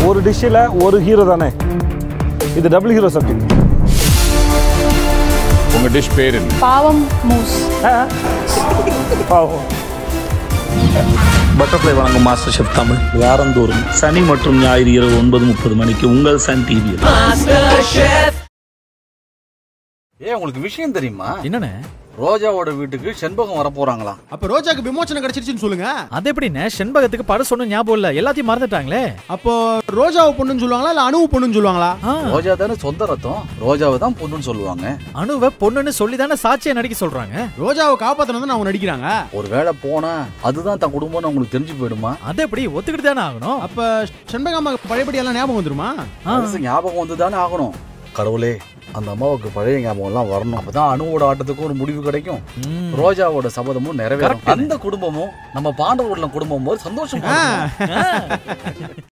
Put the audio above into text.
ஒரு டிஷ்ஷில் ஒரு ஹீரோ தானே இது டபுள் ஹீரோ சப்ஜெக்ட் உங்க டிஷ் பேர் என்ன பாவம் மூஸ் பாவம் பட்டர்ஃப்ளை வழங்கும் மாஸ்டர் ஷெஃப் தமிழ் வாரந்தோறும் சனி மற்றும் ஞாயிறு இரவு ஒன்பது முப்பது மணிக்கு உங்கள் சன் டிவியில் ஏ உங்களுக்கு விஷயம் தெரியுமா என்னண்ணே ரோஜாவோட வீட்டுக்கு செண்பகம் வர போறாங்களாம் அப்ப ரோஜாக்கு விமோச்சனம் கிடைச்சிருச்சுன்னு சொல்லுங்க அது எப்படிண்ணே செண்பகத்துக்கு படம் சொன்ன ஞாபகம் இல்ல எல்லாத்தையும் மறந்துட்டாங்களே அப்போ ரோஜாவை பொண்ணுன்னு சொல்லுவாங்களா இல்ல அணுவு பொண்ணுன்னு சொல்லுவாங்களா ஆ, ரோஜா தானே சொந்த ரத்தம் ரோஜாவை தான் பொண்ணுன்னு சொல்லுவாங்க அணுவை பொண்ணுன்னு சொல்லி தானே சாட்சியை நடிக்க சொல்றாங்க ரோஜாவை காப்பாத்தணும் அவங்க நடிக்கிறாங்க ஒருவேளை போனா அதுதான் தன் குடும்பம்னு உங்களுக்கு தெரிஞ்சு போயிடுமா அது எப்படி ஒத்துக்கிட்டு தானே ஆகணும் அப்ப செண்பகாமா பழையபடி எல்லாம் ஞாபகம் வந்துருமா ஆ, அரசு ஞாபகம் வந்து தானே ஆகணும் கடவுளே அந்த அம்மாவுக்கு பழைய ஞாபகம் எல்லாம் வரணும் அப்பதான் அணுவோட ஆட்டத்துக்கும் ஒரு முடிவு கிடைக்கும் ம். ரோஜாவோட சபதமும் நிறைவேறும் Correct. அந்த குடும்பமும் நம்ம பாண்டவர்ல குடும்பமும் போது சந்தோஷம் ஆ.